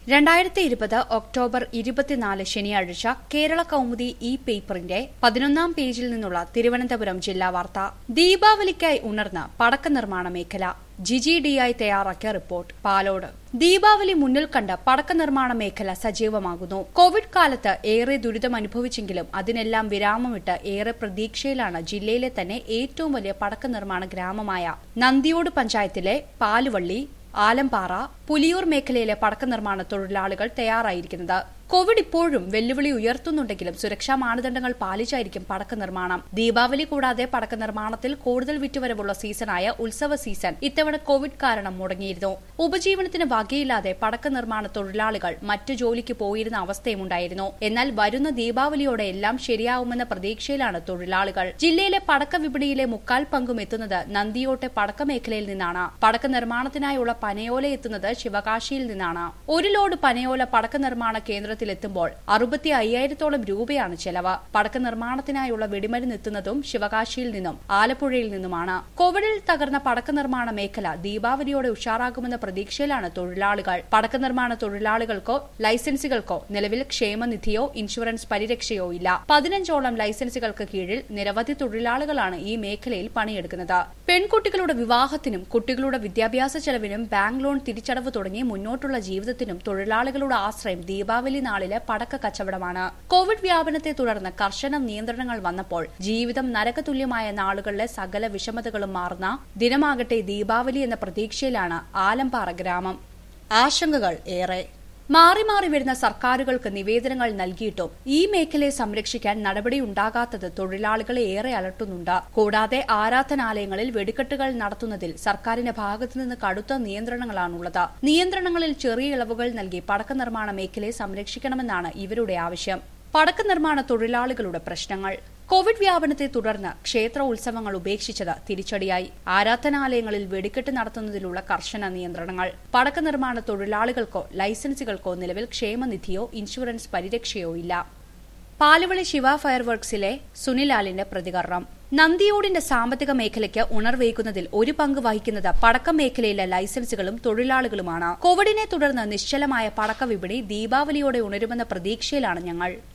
രണ്ടായിരത്തി ഇരുപത് ഒക്ടോബർ ഇരുപത്തിനാല് ശനിയാഴ്ച കേരള കൗമുദി ഇ പേപ്പറിന്റെ പതിനൊന്നാം പേജിൽ നിന്നുള്ള തിരുവനന്തപുരം ജില്ലാ വാർത്ത ദീപാവലിക്കായി ഉണർന്ന പടക്ക നിർമ്മാണ മേഖല ജിജി ഡിയായി തയ്യാറാക്കിയ റിപ്പോർട്ട് പാലോട് ദീപാവലി മുന്നിൽ കണ്ട് പടക്ക നിർമ്മാണ മേഖല സജീവമാകുന്നു കോവിഡ് കാലത്ത് ഏറെ ദുരിതം അനുഭവിച്ചെങ്കിലും അതിനെല്ലാം വിരാമമിട്ട് ഏറെ പ്രതീക്ഷയിലാണ് ജില്ലയിലെ തന്നെ ഏറ്റവും വലിയ പടക്ക നിർമ്മാണ ഗ്രാമമായ നന്ദിയോട് പഞ്ചായത്തിലെ പാലുവള്ളി ആലമ്പാറ പുലിയൂർ മേഖലയിലെ പടക്ക നിർമ്മാണ തൊഴിലാളികൾ തയ്യാറായിരിക്കുന്നത് കോവിഡ് ഇപ്പോഴും വെല്ലുവിളി ഉയർത്തുന്നുണ്ടെങ്കിലും സുരക്ഷാ മാനദണ്ഡങ്ങൾ പാലിച്ചായിരിക്കും പടക്ക നിർമ്മാണം ദീപാവലി കൂടാതെ പടക്ക നിർമ്മാണത്തിൽ കൂടുതൽ വിറ്റുവരവുള്ള സീസണായ ഉത്സവ സീസൺ ഇത്തവണ കോവിഡ് കാരണം മുടങ്ങിയിരുന്നു ഉപജീവനത്തിന് വകയില്ലാതെ പടക്ക നിർമ്മാണ തൊഴിലാളികൾ മറ്റു ജോലിക്ക് പോയിരുന്ന അവസ്ഥയുമുണ്ടായിരുന്നു എന്നാൽ വരുന്ന ദീപാവലിയോടെ എല്ലാം ശരിയാവുമെന്ന പ്രതീക്ഷയിലാണ് തൊഴിലാളികൾ ജില്ലയിലെ പടക്ക വിപണിയിലെ മുക്കാൽ പങ്കും എത്തുന്നത് നന്ദിയോട്ടെ പടക്ക മേഖലയിൽ നിന്നാണ് പടക്ക നിർമ്മാണത്തിനായുള്ള പനയോല എത്തുന്നത് ശിവകാശിയിൽ നിന്നാണ് ഒരു ലോഡ് പനയോല പടക്ക നിർമ്മാണ കേന്ദ്രത്തിൽ എത്തുമ്പോൾ അറുപത്തി അയ്യായിരത്തോളം രൂപയാണ് ചെലവ് പടക്ക നിർമ്മാണത്തിനായുള്ള വെടിമരുന്ന് എത്തുന്നതും ശിവകാശിയിൽ നിന്നും ആലപ്പുഴയിൽ നിന്നുമാണ് കോവിഡിൽ തകർന്ന പടക്ക നിർമ്മാണ മേഖല ദീപാവലിയോടെ ഉഷാറാകുമെന്ന പ്രതീക്ഷയിലാണ് തൊഴിലാളികൾ പടക്ക നിർമ്മാണ തൊഴിലാളികൾക്കോ ലൈസൻസുകൾക്കോ നിലവിൽ ക്ഷേമനിധിയോ ഇൻഷുറൻസ് പരിരക്ഷയോ ഇല്ല പതിനഞ്ചോളം ലൈസൻസുകൾക്ക് കീഴിൽ നിരവധി തൊഴിലാളികളാണ് ഈ മേഖലയിൽ പണിയെടുക്കുന്നത് പെൺകുട്ടികളുടെ വിവാഹത്തിനും കുട്ടികളുടെ വിദ്യാഭ്യാസ ചെലവിനും ബാങ്ക് ലോൺ തിരിച്ചടവ് തുടങ്ങി മുന്നോട്ടുള്ള ജീവിതത്തിനും തൊഴിലാളികളുടെ ആശ്രയം ദീപാവലി നാളിലെ പടക്ക കച്ചവടമാണ് കോവിഡ് വ്യാപനത്തെ തുടർന്ന് കർശന നിയന്ത്രണങ്ങൾ വന്നപ്പോൾ ജീവിതം നരകതുല്യമായ നാളുകളിലെ സകല വിഷമതകളും മാറുന്ന ദിനമാകട്ടെ ദീപാവലി എന്ന പ്രതീക്ഷയിലാണ് ആലമ്പാറ ഗ്രാമം ആശങ്കകൾ ഏറെ മാറി മാറി വരുന്ന സർക്കാരുകൾക്ക് നിവേദനങ്ങൾ നൽകിയിട്ടും ഈ മേഖലയെ സംരക്ഷിക്കാൻ നടപടിയുണ്ടാകാത്തത് തൊഴിലാളികളെ ഏറെ അലട്ടുന്നുണ്ട് കൂടാതെ ആരാധനാലയങ്ങളിൽ വെടിക്കെട്ടുകൾ നടത്തുന്നതിൽ സർക്കാരിന്റെ ഭാഗത്തുനിന്ന് കടുത്ത നിയന്ത്രണങ്ങളാണുള്ളത് നിയന്ത്രണങ്ങളിൽ ചെറിയ ഇളവുകൾ നൽകി പടക്ക നിർമ്മാണ മേഖലയെ സംരക്ഷിക്കണമെന്നാണ് ഇവരുടെ ആവശ്യം പടക്ക നിർമ്മാണ തൊഴിലാളികളുടെ പ്രശ്നങ്ങൾ കോവിഡ് വ്യാപനത്തെ തുടർന്ന് ക്ഷേത്ര ഉത്സവങ്ങൾ ഉപേക്ഷിച്ചത് തിരിച്ചടിയായി ആരാധനാലയങ്ങളിൽ വെടിക്കെട്ട് നടത്തുന്നതിലുള്ള കർശന നിയന്ത്രണങ്ങൾ പടക്ക നിർമ്മാണ തൊഴിലാളികൾക്കോ ലൈസൻസുകൾക്കോ നിലവിൽ ക്ഷേമനിധിയോ ഇൻഷുറൻസ് പരിരക്ഷയോ ഇല്ല പാലുവളി ശിവ ഫയർവർക്സിലെ സുനിലാലിന്റെ പ്രതികരണം നന്ദിയോടിന്റെ സാമ്പത്തിക മേഖലയ്ക്ക് ഉണർവേകുന്നതിൽ ഒരു പങ്ക് വഹിക്കുന്നത് പടക്ക മേഖലയിലെ ലൈസൻസുകളും തൊഴിലാളികളുമാണ് കോവിഡിനെ തുടർന്ന് നിശ്ചലമായ പടക്ക വിപണി ദീപാവലിയോടെ ഉണരുമെന്ന പ്രതീക്ഷയിലാണ് ഞങ്ങൾ